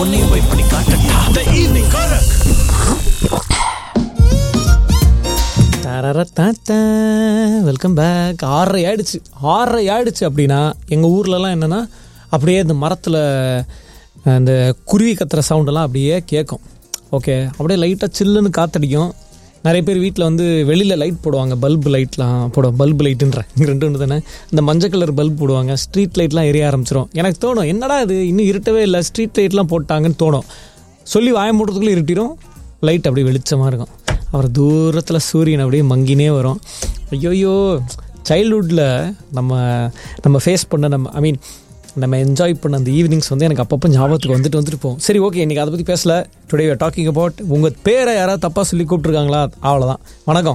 உன்னையும் போய் பண்ணி காட்டட்டா த ஈவினிங் காரக் வெல்கம் பேக் ஆறரை ஆயிடுச்சு ஆறரை ஆயிடுச்சு அப்படின்னா எங்கள் ஊர்லலாம் என்னென்னா அப்படியே இந்த மரத்தில் அந்த குருவி கத்துற சவுண்டெல்லாம் அப்படியே கேட்கும் ஓகே அப்படியே லைட்டாக சில்லுன்னு காத்தடிக்கும் நிறைய பேர் வீட்டில் வந்து வெளியில் லைட் போடுவாங்க பல்பு லைட்லாம் போடுவோம் பல்பு லைட்டுன்ற இங்கே ரெண்டு ஒன்று தானே இந்த மஞ்சள் கலர் பல்ப் போடுவாங்க ஸ்ட்ரீட் லைட்லாம் எரிய ஆரம்பிச்சிடும் எனக்கு தோணும் என்னடா இது இன்னும் இருட்டவே இல்லை ஸ்ட்ரீட் லைட்லாம் போட்டாங்கன்னு தோணும் சொல்லி வாய மூடுறதுக்குள்ளே இருட்டிடும் லைட் அப்படியே வெளிச்சமாக இருக்கும் அப்புறம் தூரத்தில் சூரியன் அப்படியே மங்கினே வரும் ஐயோயோ சைல்ட்ஹுட்டில் நம்ம நம்ம ஃபேஸ் பண்ண நம்ம ஐ மீன் நம்ம என்ஜாய் பண்ண அந்த ஈவினிங்ஸ் வந்து எனக்கு அப்பப்போ ஞாபகத்துக்கு வந்துட்டு வந்துட்டு போகும் சரி ஓகே இன்றைக்கி அதை பற்றி பேசல டுடே டாக்கிங் அபவுட் உங்கள் பேரை யாராவது தப்பாக சொல்லி கூப்பிட்ருக்காங்களா அவ்வளோதான் வணக்கம்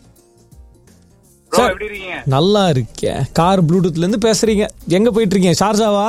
ப்ரோ எப்படி இருக்கீங்க நல்லா இருக்கேன் கார் ப்ளூடூத்லேருந்து பேசுகிறீங்க எங்கே போயிட்டுருக்கீங்க ஷார்ஜாவா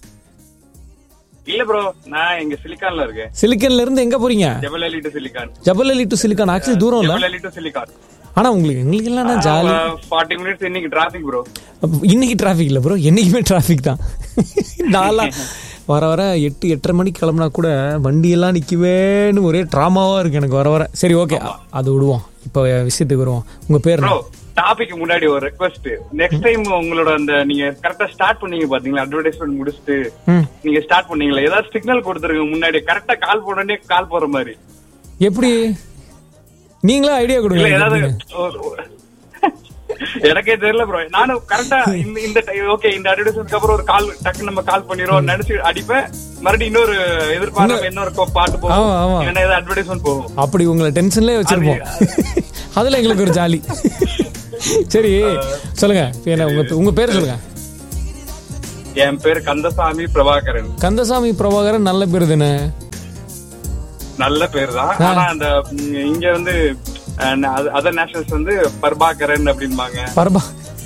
இல்ல ப்ரோ நான் இங்க சிலிக்கான்ல இருக்கேன் சிலிக்கன்லேருந்து எங்கே போகிறீங்க ஜபல் அலி டு சிலிக்கான் ஜபல் அலி டு சிலிக்கான் ஆக்சுவலி தூரம் இல்லை ஜபல் அலி டு சிலிக்கான் ஆனால் உங்களுக்கு எங்களுக்கு எல்லாம் ஜாலி ஃபார்ட்டி மினிட்ஸ் இன்னைக்கு டிராபிக் ப்ரோ அப்ப இன்னைக்கு டிராஃபிக் இல்லை ப்ரோ என்னைக்குமே டிராஃபிக் தான் நான்லாம் வர வர எட்டு எட்டரை மணிக்கு கிளம்புனா கூட வண்டியெல்லாம் நிற்குவேன்னு ஒரே ட்ராமாவாக இருக்கு எனக்கு வர வர சரி ஓகே அது விடுவோம் இப்போ விஷயத்துக்கு வருவோம் உங்கள் பேர் ப்ரோ என்ன? டாபிக் முன்னாடி ஒரு ரெக்வஸ்ட் நெக்ஸ்ட் டைம் உங்களோட அந்த நீங்க கரெக்டா ஸ்டார்ட் பண்ணீங்க பாத்தீங்களா அட்வர்டைஸ்மெண்ட் முடிச்சுட்டு ம் நீங்க ஸ்டார்ட் பண்ணீங்களா ஏதாவது சிக்னல் கொடுத்துருங்க முன்னாடி கரெக்டா கால் போடனே கால் போற மாதிரி எப்படி நீங்களே ஐடியா இல்ல கொடுங்க ஏதாவது எப்படின்னு. ஒரு- ஒரு- எனக்கே தெரியல ப்ரோ நானும் கரெக்டா இந்த இந்த ஓகே இந்த அட்வர்டைஸ்மெண்ட்க்கு அப்புறம் ஒரு கால் டக்கு நம்ம கால் பண்ணிடுவோம் நினைச்சு அடிப்பேன் மறுபடியும் இன்னொரு எதிர்பார்க்க இன்னொரு கோ- பாட்டு ஆமா, ஆமா. போகும் இல்லைன்னா ஏதாவது அட்வர்டைஸ்மெண்ட் போகும் அப்படி உங்களை டென்ஷன்லேயே வச்சிருப்போம் அதில் எங்களுக்கு ஒரு ஜாலி சரி சொல்லுங்க என்ன உங்க உங்க பேர் சொல்லுங்க என் பேர் கந்தசாமி பிரபாகரன் கந்தசாமி பிரபாகரன் நல்ல பேர் தானே நல்ல பேர் தான் ஆனா அந்த ம், இங்க வந்து அதர் நேஷனல்ஸ் வந்து பர்பாகரன் அப்படிம்பாங்க பரபா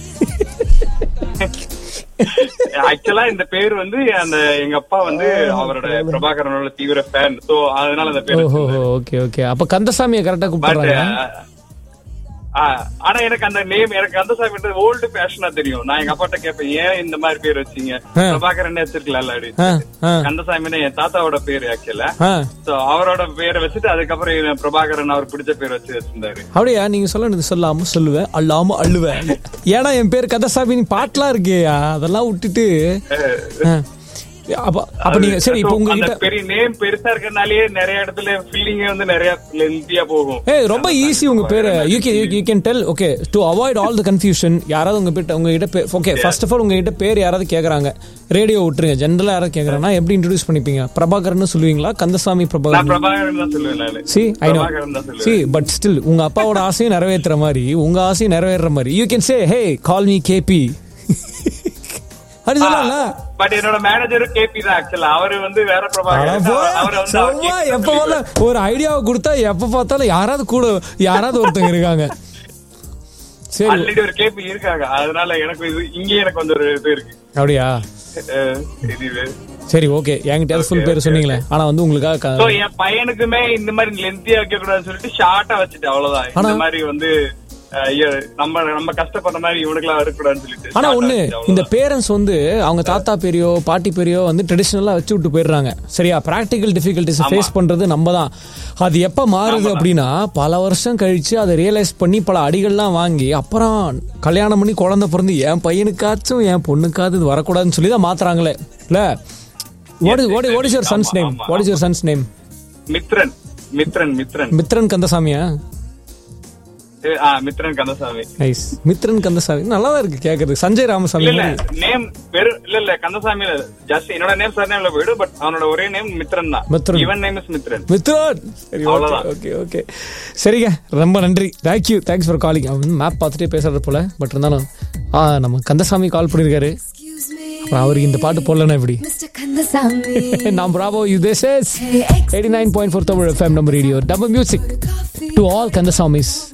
ஆக்சுவலா இந்த பேர் வந்து அந்த எங்க அப்பா வந்து அவரோட பிரபாகரனோட தீவிர ஃபேன் சோ அதனால அந்த பேர் ஓஹோ ஓகே ஓகே அப்ப கந்தசாமியை கரெக்டா பட் கூப்பிடுறாங்க ஆனா எனக்கு அந்த நேம் எனக்கு கந்தசாமி ஓல்டு பேஷனா தெரியும் நான் எங்க அப்பாட்ட கேட்பேன் ஏன் இந்த மாதிரி பேர் வச்சீங்க ஆ. பிரபாகரன் வச்சிருக்கலாம்ல ஆ, அப்படின்னு ஆ, கந்தசாமின்னு என் தாத்தாவோட பேரு ஆக்சுவலா ஆ. சோ அவரோட பேரை வச்சுட்டு அதுக்கப்புறம் இவன் பிரபாகரன் அவர் பிடிச்ச பேர் வச்சு வச்சிருந்தாரு அப்படியா நீங்க சொல்லணும் சொல்லாம சொல்லுவேன் அல்லாம அள்ளுவேன் ஏன்னா என் பேர் கந்தசாமி நீ பாட்டுலாம் இருக்கேயா அதெல்லாம் விட்டுட்டு ஆ. அப்ப அப்ப நீங்க சரி இப்போ So, அந்த உங்ககிட்ட பெரிய நேம் பெருசா இருக்கறனாலயே நிறைய இடத்துல ஃபீலிங்கே வந்து நிறைய லென்த்தியா போகும் ஏய் ரொம்ப ஈஸி உங்க பேரு you can you can tell okay to avoid all the confusion யாராவது உங்க கிட்ட உங்க கிட்ட ஓகே ஃபர்ஸ்ட் ஆஃப் ஆல் உங்க கிட்ட பேர் யாராவது கேக்குறாங்க ரேடியோ விட்டுருங்க ஜென்ரலா யாராவது கேக்குறாங்கன்னா எப்படி இன்ட்ரோடியூஸ் பண்ணிப்பீங்க பிரபாகர்னு சொல்லுவீங்களா கந்தசாமி நான் பிரபாகர் பிரபாகரன் தான் சொல்லுவேன் நானு சி ஐ நோ பிரபாகரன் தான் சொல்லுவேன் சி பட் ஸ்டில் உங்க அப்பாவோட ஆசையும் நிறைவேற்றுற மாதிரி உங்க ஆசையும் நிறைவேற மாதிரி you can say hey call me K P அப்படி சொல்லல பட் என்னோட மேனேஜரும் கேபி தான் ஆக்சுவலா அவரு வந்து வேற பிரபாகரன் அவரை வந்து அவர் சும்மா KP எப்ப போல ஒரு ஐடியாவை கொடுத்தா எப்ப பார்த்தாலும் யாராவது கூட யாராவது ஒருத்தங்க இருக்காங்க சரி ஆல்ரெடி ஒரு கேபி இருக்காங்க அதனால எனக்கு இது இங்கே எனக்கு வந்து ஒரு இது இருக்கு அப்படியா அஹ், இது சரி ஓகே என்கிட்ட ஃபுல் பேர் சொன்னீங்களே ஆனா வந்து உங்களுக்காக சோ க- என் பையனுக்குமே இந்த மாதிரி லென்த்தியா வைக்க கூடாதுன்னு சொல்லிட்டு ஷார்ட்டா வச்சுட்டு அவ்வளவுதான் இந்த ஆனா- மாதிரி வந்து அஹ், ஐயோ, நம்ம நம்ம கஷ்டப்படுற மாதிரி இவனுக்குலாம் இருக்கக்கூடாதுன்னு சொல்லிட்டு ஆனா short ஆ ஒண்ணு வச்சுட்டு இந்த அவ்வளவுதான். பேரண்ட்ஸ் வந்து அவங்க தாத்தா பேரையோ பாட்டி பேரையோ வந்து ட்ரெடிஷ்னலா வச்சு விட்டு போயிடுறாங்க சரியா பிராக்டிக்கல் டிஃபிகல்டிஸ் ஃபேஸ் பண்றது நம்ம தான் அது எப்ப மாறுது அப்படின்னா பல வருஷம் கழிச்சு அதை ரியலைஸ் பண்ணி பல அடிகள்லாம் வாங்கி அப்புறம் கல்யாணம் பண்ணி குழந்தை பிறந்து என் பையனுக்காச்சும் என் பொண்ணுக்காவது இது வரக்கூடாதுன்னு சொல்லி தான் மாத்துறாங்களே இல்ல what is what is your son's name ஆமா, what is your son's name Mithran Mithran Mithran Mithran கந்தசாமியா ஏ, ஆ, மித்ரன் கந்தசாமி நைஸ் மித்ரன் கந்தசாமி நல்லா தான் இருக்கு கேக்குறது சஞ்சய் ராமசாமி இல்ல மாதிரி. நேம் வெறும் இல்ல இல்ல கந்தசாமி ஜஸ்ட் என்னோட நேம் சார் நேம்ல போயிடு பட் அவனோட ஒரே நேம் மித்ரன் தான் மித்ரன். இவன் நேம் இஸ் மித்ரன் மித்ரன் சரி ஓகே அவ்வளவுதான். ஓகே ஓகே சரிங்க ரொம்ப நன்றி தேங்க்யூ தேங்க்ஸ் ஃபார் காலிங் அவன் மேப் பார்த்துட்டே பேசுறது போல பட் இருந்தாலும் ஆ நம்ம கந்தசாமி கால் பண்ணியிருக்காரு Excuse me, அப்புறம் அவருக்கு இந்த பாட்டு போடலன்னா எப்படி Mr. Kandasamy. நான் bravo you this is Hey, eighty nine point four Tamil FM நம்ம radio double music coffee. To all கந்தசாமிஸ்